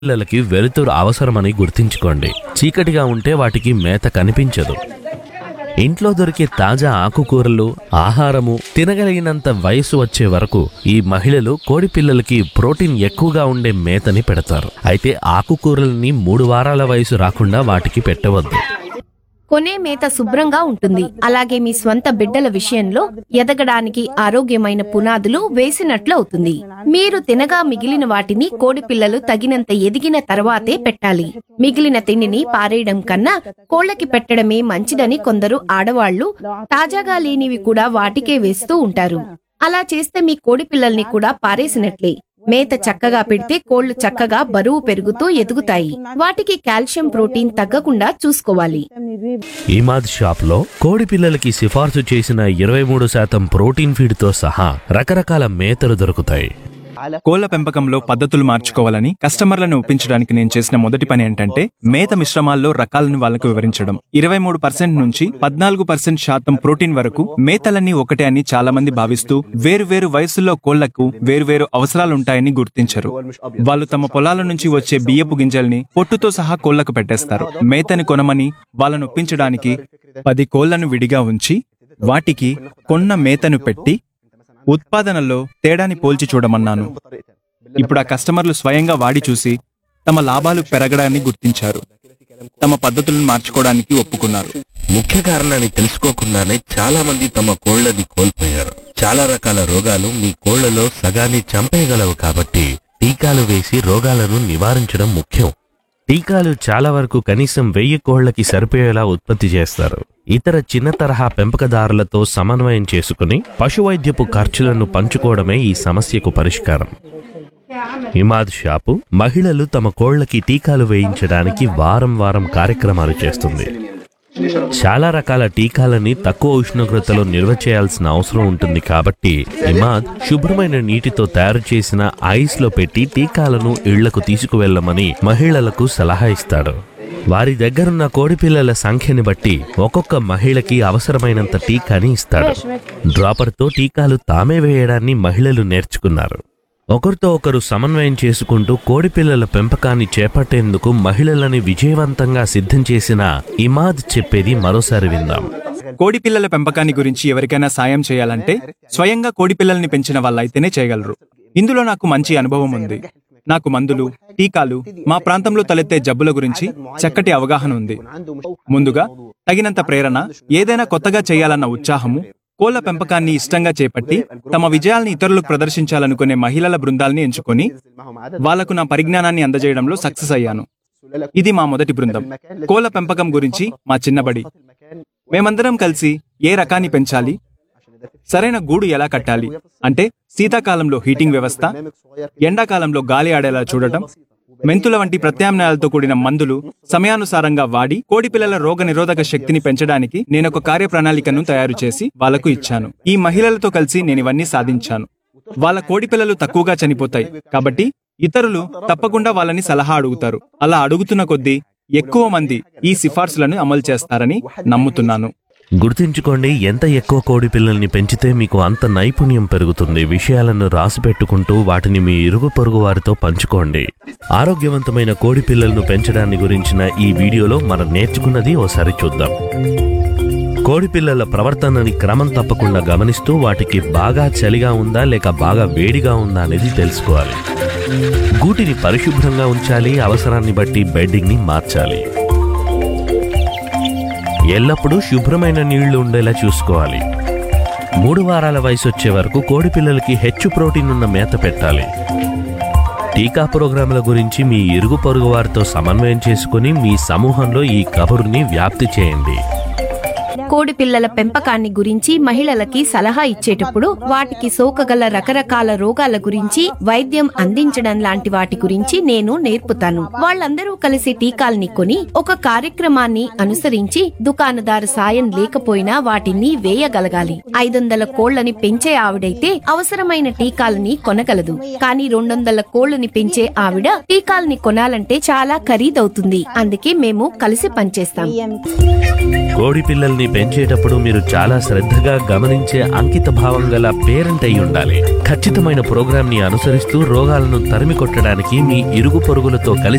పిల్లలకి వెలుతురు అవసరమని గుర్తుంచుకోండి చీకటిగా ఉంటే వాటికి మేత కనిపించదు ఇంట్లో దొరికే తాజా ఆకుకూరలు ఆహారము తినగలిగినంత వయసు వచ్చే వరకు ఈ మహిళలు కోడి పిల్లలకి ప్రోటీన్ ఎక్కువగా ఉండే మేతని పెడతారు అయితే ఆకుకూరల్ని మూడు వారాల వయసు రాకుండా వాటికి పెట్టవద్దు కొనే మేత శుభ్రంగా ఉంటుంది అలాగే మీ స్వంత బిడ్డల విషయంలో ఎదగడానికి ఆరోగ్యమైన పునాదులు వేసినట్లు అవుతుంది మీరు తినగా మిగిలిన వాటిని కోడి పిల్లలు తగినంత ఎదిగిన తర్వాతే పెట్టాలి మిగిలిన తిండిని పారేయడం కన్నా కోళ్లకి పెట్టడమే మంచిదని కొందరు ఆడవాళ్లు తాజాగా లేనివి కూడా వాటికే వేస్తూ ఉంటారు అలా చేస్తే మీ కోడి పిల్లల్ని కూడా పారేసినట్లే మేత చక్కగా పెడితే కోళ్లు చక్కగా బరువు పెరుగుతూ ఎదుగుతాయి వాటికి కాల్షియం ప్రోటీన్ తగ్గకుండా చూసుకోవాలి ఈమాద్ షాప్లో కోడి పిల్లలకి సిఫార్సు చేసిన ఇరవై మూడు శాతం ప్రోటీన్ ఫీడ్తో సహా రకరకాల మేతలు దొరుకుతాయి కోళ్ల పెంపకంలో పద్ధతులు మార్చుకోవాలని కస్టమర్లను ఒప్పించడానికి నేను చేసిన మొదటి పని ఏంటంటే మేత మిశ్రమాల్లో రకాలను వాళ్ళకు వివరించడం ఇరవై మూడు పర్సెంట్ నుంచి పద్నాలుగు పర్సెంట్ శాతం ప్రోటీన్ వరకు మేతలన్నీ ఒకటే అని చాలా మంది భావిస్తూ వేరు వేరు వయసుల్లో కోళ్లకు వేరు వేరు అవసరాలుంటాయని గుర్తించరు వాళ్ళు తమ పొలాల నుంచి వచ్చే బియ్యపు గింజల్ని పొట్టుతో సహా కోళ్లకు పెట్టేస్తారు మేతని కొనమని వాళ్ళను ఒప్పించడానికి పది కోళ్లను విడిగా ఉంచి వాటికి కొన్న మేతను పెట్టి ఉత్పాదనలో తేడాని పోల్చి చూడమన్నాను ఇప్పుడు ఆ కస్టమర్లు స్వయంగా వాడి చూసి తమ లాభాలు పెరగడాన్ని గుర్తించారు తమ పద్ధతులను మార్చుకోవడానికి ఒప్పుకున్నారు ముఖ్య కారణాన్ని తెలుసుకోకుండానే చాలా మంది తమ కోళ్లని కోల్పోయారు చాలా రకాల రోగాలు మీ కోళ్లలో సగాన్ని చంపేయగలవు కాబట్టి టీకాలు వేసి రోగాలను నివారించడం ముఖ్యం టీకాలు చాలా వరకు కనీసం వెయ్యి కోళ్లకి సరిపోయేలా ఉత్పత్తి చేస్తారు ఇతర చిన్న తరహా పెంపకదారులతో సమన్వయం చేసుకుని పశువైద్యపు ఖర్చులను పంచుకోవడమే ఈ సమస్యకు పరిష్కారం ఇమాద్ షాపు మహిళలు తమ కోళ్లకి టీకాలు వేయించడానికి వారం వారం కార్యక్రమాలు చేస్తుంది చాలా రకాల టీకాలని తక్కువ ఉష్ణోగ్రతలో నిల్వ చేయాల్సిన అవసరం ఉంటుంది కాబట్టి ఇమాద్ శుభ్రమైన నీటితో తయారు చేసిన ఐస్ లో పెట్టి టీకాలను ఇళ్లకు తీసుకువెళ్ళమని మహిళలకు సలహా ఇస్తాడు వారి దగ్గరున్న కోడిపిల్లల సంఖ్యని బట్టి ఒక్కొక్క మహిళకి అవసరమైనంత టీకాని ఇస్తాడు డ్రాపర్తో టీకాలు తామే వేయడాన్ని మహిళలు నేర్చుకున్నారు ఒకరితో ఒకరు సమన్వయం చేసుకుంటూ కోడిపిల్లల పెంపకాన్ని చేపట్టేందుకు మహిళలని విజయవంతంగా సిద్ధం చేసిన ఇమాద్ చెప్పేది మరోసారి విందాం కోడి పిల్లల పెంపకాన్ని గురించి ఎవరికైనా సాయం చేయాలంటే స్వయంగా కోడి పిల్లల్ని పెంచిన వాళ్ళైతేనే చేయగలరు ఇందులో నాకు మంచి అనుభవం ఉంది నాకు మందులు టీకాలు మా ప్రాంతంలో తలెత్తే జబ్బుల గురించి చక్కటి అవగాహన ఉంది ముందుగా తగినంత ప్రేరణ ఏదైనా కొత్తగా చేయాలన్న ఉత్సాహము కోళ్ల పెంపకాన్ని ఇష్టంగా చేపట్టి తమ విజయాల్ని ఇతరులకు ప్రదర్శించాలనుకునే మహిళల బృందాల్ని ఎంచుకొని వాళ్లకు నా పరిజ్ఞానాన్ని అందజేయడంలో సక్సెస్ అయ్యాను ఇది మా మొదటి బృందం కోళ్ల పెంపకం గురించి మా చిన్నబడి మేమందరం కలిసి ఏ రకాన్ని పెంచాలి సరైన గూడు ఎలా కట్టాలి అంటే శీతాకాలంలో హీటింగ్ వ్యవస్థ ఎండాకాలంలో గాలి ఆడేలా చూడటం మెంతుల వంటి ప్రత్యామ్నాయాలతో కూడిన మందులు సమయానుసారంగా వాడి కోడి పిల్లల రోగ నిరోధక శక్తిని పెంచడానికి నేనొక కార్యప్రణాళికను తయారు చేసి వాళ్లకు ఇచ్చాను ఈ మహిళలతో కలిసి నేను ఇవన్నీ సాధించాను వాళ్ళ కోడి పిల్లలు తక్కువగా చనిపోతాయి కాబట్టి ఇతరులు తప్పకుండా వాళ్ళని సలహా అడుగుతారు అలా అడుగుతున్న కొద్దీ ఎక్కువ మంది ఈ సిఫార్సులను అమలు చేస్తారని నమ్ముతున్నాను గుర్తుంచుకోండి ఎంత ఎక్కువ కోడి పిల్లల్ని పెంచితే మీకు అంత నైపుణ్యం పెరుగుతుంది విషయాలను రాసిపెట్టుకుంటూ వాటిని మీ ఇరుగు పొరుగు వారితో పంచుకోండి ఆరోగ్యవంతమైన కోడి పిల్లలను పెంచడాన్ని గురించిన ఈ వీడియోలో మనం నేర్చుకున్నది ఓసారి చూద్దాం కోడి పిల్లల ప్రవర్తనని క్రమం తప్పకుండా గమనిస్తూ వాటికి బాగా చలిగా ఉందా లేక బాగా వేడిగా ఉందా అనేది తెలుసుకోవాలి గూటిని పరిశుభ్రంగా ఉంచాలి అవసరాన్ని బట్టి బెడ్డింగ్ ని మార్చాలి ఎల్లప్పుడూ శుభ్రమైన నీళ్లు ఉండేలా చూసుకోవాలి మూడు వారాల వయసు వచ్చే వరకు కోడి పిల్లలకి హెచ్చు ప్రోటీన్ ఉన్న మేత పెట్టాలి టీకా ప్రోగ్రాముల గురించి మీ ఇరుగు పొరుగు వారితో సమన్వయం చేసుకుని మీ సమూహంలో ఈ కబురుని వ్యాప్తి చేయండి కోడి పిల్లల పెంపకాన్ని గురించి మహిళలకి సలహా ఇచ్చేటప్పుడు వాటికి సోకగల రకరకాల రోగాల గురించి వైద్యం అందించడం లాంటి వాటి గురించి నేను నేర్పుతాను వాళ్ళందరూ కలిసి టీకాల్ని కొని ఒక కార్యక్రమాన్ని అనుసరించి దుకాణదారు సాయం లేకపోయినా వాటిని వేయగలగాలి ఐదొందల కోళ్లని పెంచే ఆవిడైతే అవసరమైన టీకాలని కొనగలదు కానీ రెండొందల కోళ్లని పెంచే ఆవిడ టీకాల్ని కొనాలంటే చాలా ఖరీదవుతుంది అందుకే మేము కలిసి పనిచేస్తాం కోడి పిల్లల్ని పెంచేటప్పుడు మీరు చాలా శ్రద్ధగా గమనించే అంకిత భావం గల పేరెంట్ అయి ఉండాలి ఖచ్చితమైన ప్రోగ్రామ్ ని అనుసరిస్తూ రోగాలను తరిమి కొట్టడానికి మీ ఇరుగు పొరుగులతో కలిసి